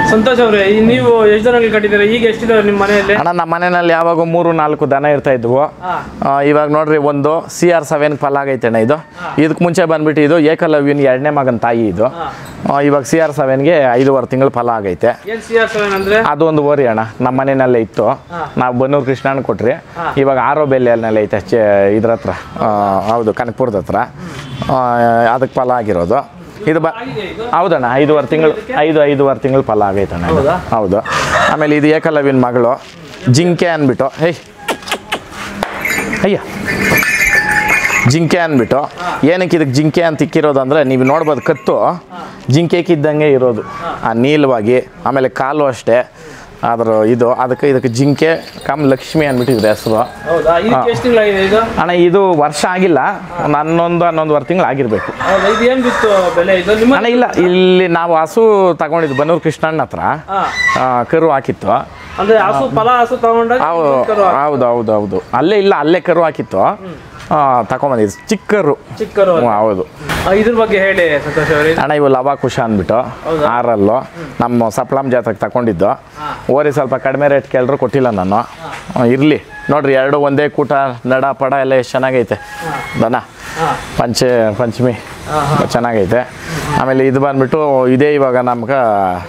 ಸಂತೋಷ್ ಅವ್ರೆ ಈ ನೀವು ಎಷ್ಟು ದನಗಳು ಕಟ್ಟಿದ್ದೀರಾ ಈಗ ಎಷ್ಟಿದಾವೆ ನಿಮ್ಮ ಮನೆಯಲ್ಲಿ ಅಣ್ಣ ನಮ್ಮ ಮನೆಯಲ್ಲಿ ಯಾವಾಗ ಮೂರು ನಾಲ್ಕು ದನ ಇರ್ತಾ ಇದ್ವು ಹಾ. ಆ, ಇವಾಗ ನೋಡ್ರಿ ಒಂದು ಸಿ ಆರ್ ಸೆವೆನ್ ಫಲ ಆಗೈತೆ ಅಣ್ಣ ಇದು ಇದಕ್ಕೆ ಮುಂಚೆ ಬಂದ್ಬಿಟ್ಟು ಇದು ಏಕಲವ್ಯನ ಎರಡನೇ ಮಗನ ತಾಯಿ ಇದು ಆ, ಇವಾಗ ಸಿ ಆರ್ ಸೆವೆನ್ಗೆ ಐದೂವರೆ ತಿಂಗಳು ಫಲ ಆಗೈತೆ ಏನ್ ಸಿ ಆರ್ ಸೆವೆನ್ ಅಂದ್ರೆ ಅದೊಂದು ಓರಿ ಅಣ್ಣ ನಮ್ಮ ಮನೆಯಲ್ಲೇ ಇತ್ತು ನಾವು ಬನ್ನೂರು ಕೃಷ್ಣನ್ ಕೊಟ್ರಿ ಇವಾಗ ಆರೋ ಬೆಲೆಯಲ್ಲೆಲ್ಲ ಐತೆ ಚೆ ಇದ್ರ ಹತ್ರ ಆ, ಹೌದು ಕನಕಪುರದ ಹತ್ರ ಆ, ಅದಕ್ಕೆ ಫಲ ಆಗಿರೋದು ಇದು ಬ ಆಗಿದೆ ಇದು ಹೌದಣ್ಣ ಐದೂವರೆ ತಿಂಗಳು ಐದು ಐದೂವರೆ ತಿಂಗಳು ಫಲ ಆಗೈತಣ್ಣ ಇದು. ಹೌದಾ? ಹೌದು ಆಮೇಲೆ ಇದು ಏಕಲವ್ಯನ ಮಗಳು ಜಿಂಕೆ ಅಂದ್ಬಿಟ್ಟು ಹೇಯ್ ಅಯ್ಯ ಜಿಂಕೆ ಅಂದ್ಬಿಟ್ಟು ಏನಕ್ಕೆ ಇದಕ್ಕೆ ಜಿಂಕೆ ಅಂತ ಇಕ್ಕಿರೋದು ಅಂದರೆ ನೀವು ನೋಡ್ಬೋದು ಕತ್ತು ಜಿಂಕೆಕ್ಕಿದ್ದಂಗೆ ಇರೋದು ಆ ನೀಲವಾಗಿ ಆಮೇಲೆ ಕಾಲು ಅಷ್ಟೇ ಅದ್ರ ಇದು ಅದಕ್ಕೆ ಇದಕ್ಕೆ ಜಿಂಕೆ ಕಮ್ ಲಕ್ಷ್ಮಿ ಅಂದ್ಬಿಟ್ಟು ಇದ್ರ ಹೆಸರು ಹೌದಾ ಇದಕ್ಕೆ ಎಷ್ಟು ತಿಂಗಳಾಗಿದೆ ಇದು ಅಣ್ಣ ಇದು ವರ್ಷ ಆಗಿಲ್ಲ ಒಂದು ಹನ್ನೊಂದು ಹನ್ನೊಂದುವರೆ ತಿಂಗಳು ಆಗಿರಬೇಕು ಹೌದಾ ಇದು ಏನ್ ಬಿತ್ತು ಬೆಲೆ ಇದು ನಿಮ್ಮ ಅಣ್ಣ ಇಲ್ಲ ಇಲ್ಲಿ ನಾವು ಹಸು ತಗೊಂಡಿದ್ದು ಬನ್ನೂರು ಕೃಷ್ಣಣ್ಣ ಹತ್ರ ಹಾ ಆ, ಕರು ಹಾಕಿತ್ತು ಅಂದ್ರೆ ಹಸು ಫಲ ಹಸು ತಗೊಂಡಾಗ ಹೌದು ಇನ್ನೊಂದ್ ಕರು ಹಾಕು. ಹೌದು ಹೌದು ಹೌದು ಅಲ್ಲೇ ಇಲ್ಲ ಅಲ್ಲೇ ಕರು ಹಾಕಿತ್ತು ತಗೊಂಬಂದಿದ್ದು ಚಿಕ್ಕ ಕರು ಚಿಕ್ಕ ಕರು ಹ್ಮ್, ಹೌದು ಆ, ಇದ್ರ ಬಗ್ಗೆ ಹೇಳಿ ಸಂತೋಷ್ ಅವ್ರೆ ಅಣ್ಣ ಇವು ಲವ ಕುಶ ಅಂದ್ಬಿಟ್ಟು ಹೌದಾ? ಆರಲ್ಲು ನಮ್ಮ ಸಪ್ಲಂ ಜಾತ್ರೆಗೆ ತಗೊಂಡಿದ್ದು ಓರಿ ಸ್ವಲ್ಪ ಕಡಿಮೆ ರೇಟ್ ಕೇಳಿದ್ರು ಕೊಟ್ಟಿಲ್ಲ ನಾನು ಇರಲಿ ನೋಡ್ರಿ ಎರಡು ಒಂದೇ ಕೂಟ ನಡ ಪಡ ಎಲ್ಲ ಎಷ್ಟು ಚೆನ್ನಾಗೈತೆ ದನ ಹಾ ಪಂಚೆ ಪಂಚಮಿ ಚೆನ್ನಾಗೈತೆ ಆಮೇಲೆ ಇದು ಬಂದ್ಬಿಟ್ಟು ಇದೇ ಇವಾಗ ನಮ್ಗೆ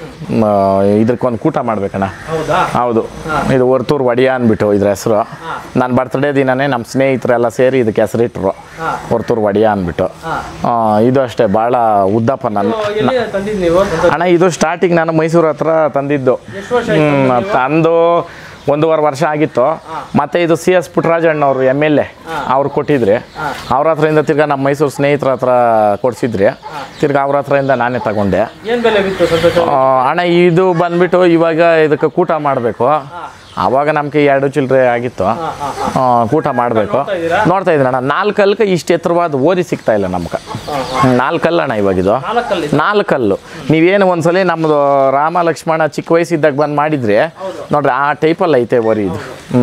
ಇದಕ್ಕೊಂದು ಕೂಟ ಮಾಡ್ಬೇಕಣ್ಣ ಹೌದಾ ಹೌದು ಇದು ಹೊರ್ತೂರು ಒಡಿಯ ಅಂದ್ಬಿಟ್ಟು ಇದ್ರ ಹೆಸರು ನನ್ನ ಬರ್ತ್ಡೇ ದಿನನೇ ನಮ್ಮ ಸ್ನೇಹಿತರೆಲ್ಲ ಸೇರಿ ಇದಕ್ಕೆ ಹೆಸರಿಟ್ರು ಹಾ. ಹೊರ್ತೂರು ಒಡಿಯ ಅಂದ್ಬಿಟ್ಟು ಹಾ. ಆ, ಇದು ಅಷ್ಟೇ ಭಾಳ ಉದ್ದಪ್ಪ ನಾನು ಇದು ಎಲ್ಲಿ ತಂದಿದ್ ನೀವು ಸಂತೋಷ್? ಅಣ್ಣ ಇದು ಸ್ಟಾರ್ಟಿಂಗ್ ನಾನು ಮೈಸೂರು ಹತ್ರ ತಂದಿದ್ದು ಎಷ್ಟು ವರ್ಷ ಆಯ್ತು ಹ್ಮ್, ನೀವು? ತಂದು ಒಂದೂವರೆ ವರ್ಷ ಆಗಿತ್ತು ಮತ್ತೆ ಇದು ಸಿ ಎಸ್ ಪುಟ್ಟರಾಜಣ್ಣವ್ರು ಎಮ್ ಎಲ್ ಎ ಅವ್ರು ಕೊಟ್ಟಿದ್ರಿ ಅವ್ರ ಹತ್ರದಿಂದ ತಿರ್ಗಾ ನಮ್ಮ ಮೈಸೂರು ಸ್ನೇಹಿತರ ಹತ್ರ ಕೊಡ್ಸಿದ್ರಿ ತಿರ್ಗಾ ಅವ್ರ ಹತ್ರದಿಂದ ನಾನೇ ತಗೊಂಡೆ ಏನ್ ಬೆಲೆ ಬಿತ್ತು ಸಂತೋಷ್ ಅವ್ರೆ? ಆ, ಅಣ್ಣ ಇದು ಬಂದ್ಬಿಟ್ಟು ಇವಾಗ ಇದಕ್ಕೆ ಕೂಟ ಮಾಡಬೇಕು ಆವಾಗ ನಮ್ಗೆ ಎರಡು ಚಿಲ್ಲರೆ ಆಗಿತ್ತು ಹಾ, ಹಾ, ಹಾ. ಆ, ಕೂಟ ಮಾಡಬೇಕು ನೋಡ್ತಾ ಇದ್ದೀರಾ? ನೋಡ್ತಾ ಇದ್ದೀನಿ ಅಣ್ಣ ನಾಲ್ಕಲ್ಕ ಇಷ್ಟು ಎತ್ತರವಾದ ಓದಿ ಸಿಗ್ತಾ ಇಲ್ಲ ನಮ್ಗೆ ನಾಲ್ಕಲ್ಲ ಅಣ್ಣ ಇವಾಗಿದು ನಾಲ್ಕಲ್ಲಿ ನಾಲ್ಕಲ್ಲು ನೀವೇನು ಒಂದ್ಸಲಿ ನಮ್ಮದು ರಾಮ ಲಕ್ಷ್ಮಣ ಚಿಕ್ಕ ವಯಸ್ಸಿದ್ದಾಗ ಬಂದು ಮಾಡಿದ್ರಿ ನೋಡ್ರಿ ಆ ಟೈಪಲ್ಲಿ ಐತೆ ಓರಿ ಇದು ಹ್ಞೂ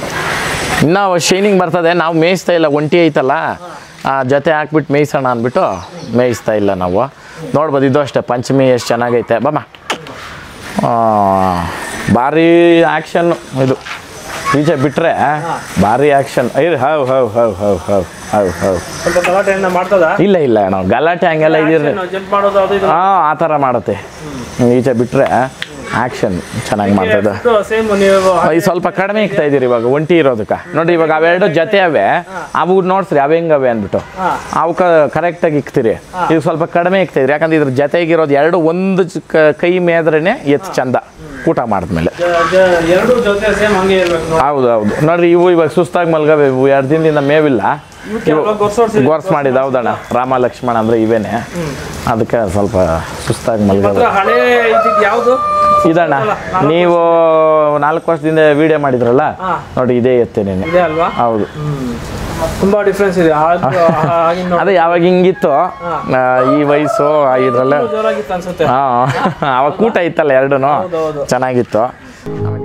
ಇನ್ನೂ ಶೈನಿಂಗ್ ಬರ್ತದೆ ನಾವು ಮೇಯಿಸ್ತಾ ಇಲ್ಲ ಒಂಟಿ ಐತಲ್ಲ ಆ ಜೊತೆ ಹಾಕ್ಬಿಟ್ಟು ಮೇಯ್ಸೋಣ ಅಂದ್ಬಿಟ್ಟು ಮೇಯಿಸ್ತಾ ಇಲ್ಲ ನಾವು ನೋಡ್ಬೋದು ಇದು ಅಷ್ಟೇ ಪಂಚಮಿ ಎಷ್ಟು ಚೆನ್ನಾಗೈತೆ ಬಮ್ಮ ಆ, ಭಾರಿ ಆ್ಯಕ್ಷನ್ ಇದು ಈಚೆ ಬಿಟ್ಟರೆ ಭಾರಿ ಆ್ಯಕ್ಷನ್ ಐದು ಹೌ ಹೌ ಹೌ ಹೌ ಹೌ ಹೌ ಹೌ ಸ್ವಲ್ಪ ಗಲಾಟೆಯನ್ನ ಮಾಡ್ತದ ಇಲ್ಲ ಇಲ್ಲ ನಾವು ಗಲಾಟೆ ಹಂಗೆಲ್ಲ ಇದಿರ ಜಂಪ್ ಮಾಡೋದು ಅದು ಇದು ಹಾಂ ಆ ಥರ ಮಾಡುತ್ತೆ ಈಚೆ ಬಿಟ್ಟರೆ ಆ್ಯಕ್ಷನ್ ಚೆನ್ನಾಗಿ ಮಾಡ್ತದೆ ಸೇಮ್ ನೀವು ಈ ಸ್ವಲ್ಪ ಕಡಿಮೆ ಇಕ್ತಾ ಇದೀರಿ ಇವಾಗ ಒಂಟಿ ಇರೋದಕ್ಕೆ ನೋಡಿ ಇವಾಗ ಅವೆರಡು ಜೊತೆ ಅವೆ ಅವು ನೋಡ್ಸ್ರಿ ಅವ ಹೆಂಗವೆ ಅಂದ್ಬಿಟ್ಟು ಹಾ. ಅವಕ್ಕೆ ಕರೆಕ್ಟಾಗಿ ಇಕ್ತೀರಿ ಇದು ಸ್ವಲ್ಪ ಕಡಿಮೆ ಇಕ್ತಾ ಇದ್ರಿ ಯಾಕಂದ್ರೆ ಇದ್ರ ಜೊತೆಗಿರೋದು ಎರಡು ಒಂದು ಚ- ಕ- ಕೈ ಮೇದ್ರೇನೆ ಎತ್ತು ಚಂದ ಊಟ ಮಾಡಿದ್ಮೇಲೆ ಜ- ಜ- ಎರಡು ಜೊತೆ ಸೇಮ್ ಹಂಗೆ ಇರ್ಬೇಕು ನೋಡಿ. ಹೌದು ಹೌದು ನೋಡ್ರಿ ಇವು ಇವಾಗ ಸುಸ್ತಾಗಿ ಮಲ್ಗವೆ ಇವು ಎರಡು ದಿನದಿಂದ ಮೇವಿಲ್ಲ ಇವಕ್ಕೆ ಯಾವಾಗ ಗೊರ್ಸೋಡ್ಸಿದ್ರು? ಗೋರ್ಸ್ ಮಾಡಿದ್ದು ಹೌದಣ್ಣ ರಾಮ ಲಕ್ಷ್ಮಣ ಅಂದ್ರೆ ಇವೇನೆ ಅದಕ್ಕೆ ಸ್ವಲ್ಪ ಸುಸ್ತಾಗಿ ಮಲ್ಗವೆ ಹತ್ರ ಹಳೆ ಇದ್ದಿದ್ದು ಯಾವುದು ಇದಣ್ಣ ನೀವು ನಾಲ್ಕು ವರ್ಷದಿಂದ ವಿಡಿಯೋ ಮಾಡಿದ್ರಲ್ಲ ಹಾ. ನೋಡಿ ಇದೇ ಎತ್ತೇನೇನೆ ಇದೆ ಅಲ್ವಾ ಹೌದು ತುಂಬಾ ಡಿಫ್ರೆನ್ಸ್ ಇದೆ ಆಗ- ಆಗಿನ ನೋಡಿ ಅದೇ ಯಾವಾಗ ಹಿಂಗಿತ್ತು ಆ, ಈ ವಯಸ್ಸು ಆ ಇದ್ರಲ್ಲ ಜೋರಾಗಿತ್ತು ಅನ್ಸುತ್ತೆ ಹಾ ಅವಾಗ ಕೂಟ ಇತ್ತಲ್ಲ ಎರಡೂ ಹೌದೌದು ಚೆನ್ನಾಗಿತ್ತು ಆಮೇಲೆ